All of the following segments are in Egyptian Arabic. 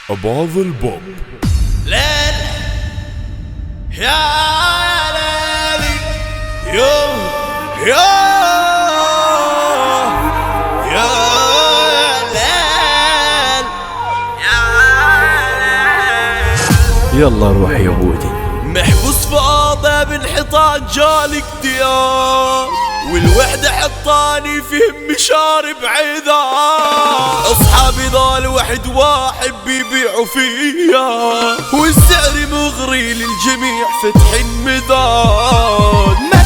أبعض البوب ليل يا ليلي يوم يا يا ليل يا ليل يلا روح يا بودي محبوس في اوضه بانحطاط جالك ديار والوحدة حطاني فيه مشارب عذاب اصحابي ضال واحد واحد بيبيعوا فيا والسعر مغري للجميع فتح مذاد ما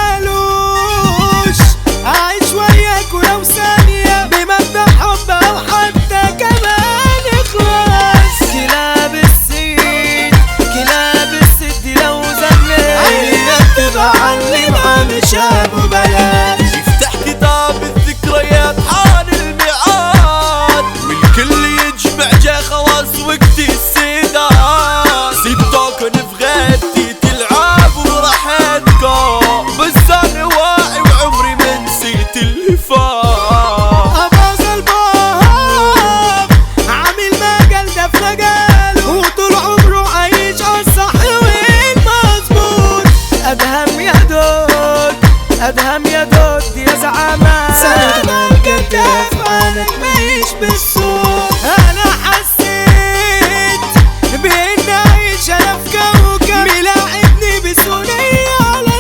تستاهلوش عايش وياك ولو ثانية بمبدأ حب أو حتى كمان إخلاص كلاب السيد كلاب السد لو زنيت عينك تبقى علمها مش أبو بلاش يفتح كتاب الذكريات حان الميعاد والكل يجمع جا خلاص وقت السداد سبتوكن في غدي تلعب وراحتكم بس انا واعي وعمري ما نسيت اللي فات أباظ الباب عامل مجال ده في مجاله وطول عمره عايش عالصح والمظبوط أدهم يا دود أدهم يا دود يا زعامة سلام الجد أفعالك مايش بالصوت أنا حسيت بإن أعيش أنا في كوكب ملاعبني بثنية على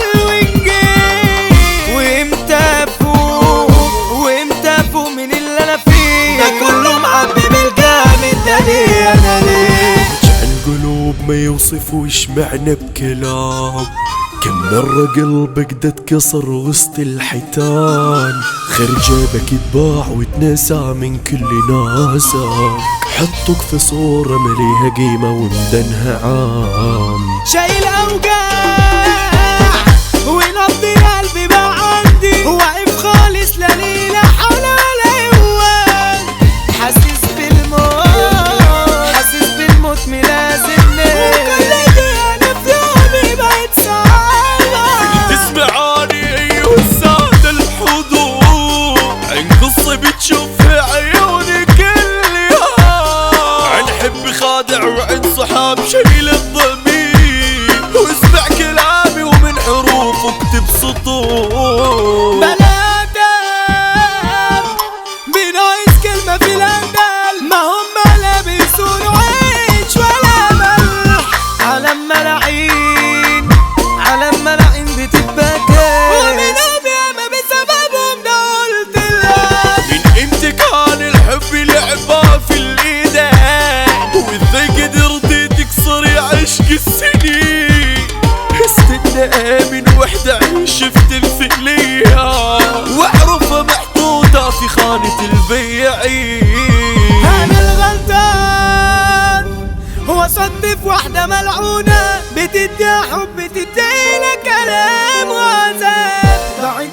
الوينجين وإمتى أفوق وإمتى أفوق من اللي أنا فيه ده كله معبي بالجامد ده ليه أنا ليه القلوب ما يوصفوش معنى بكلام كم مرة قلبك ده اتكسر وسط الحيتان خير جابك يتباع وتنسى من كل ناسك حطك في صورة مليها قيمة ومدنها عام شايل اوجاع ونبض قلبي بقى عندي واقف خالص لا ليه لا حول ولا قوة حاسس بالموت حاسس بالموت ملازمني وكل دي انا في يومي بقت صعبة تسمعاني ايوه السادة الحضور عن قصة بتشوف في عيوني كل يوم عن حب خادع وعن صحاب شايل الضمير واسمع كلامي ومن حروف اكتب سطور بلا دم بناقص كلمة في الأندل ما هم لا بيسونوا عيش ولا ملح علم ملاعين علم ملاعين بتتبكى ومنهم ياما بسببهم ده قلت لك من امتى كان الحب لعبة في الايدين وازاي قدرت تكسر يا عشق السنين استنى من وحدة شفت الفعلية واعرفها محطوطة في خانة البياعين أنا الغلطان هو صدف واحدة ملعونة بتديها حب بتدينا كلام وعذاب ضاعت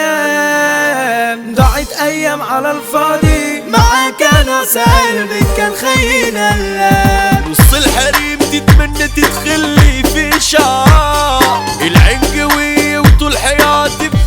أيام ضاعت أيام على الفاضي معاك أنا قلبي كان خينا اللاب نص الحريم تتمنى تدخلي في شعر العين قوية وطول حياتي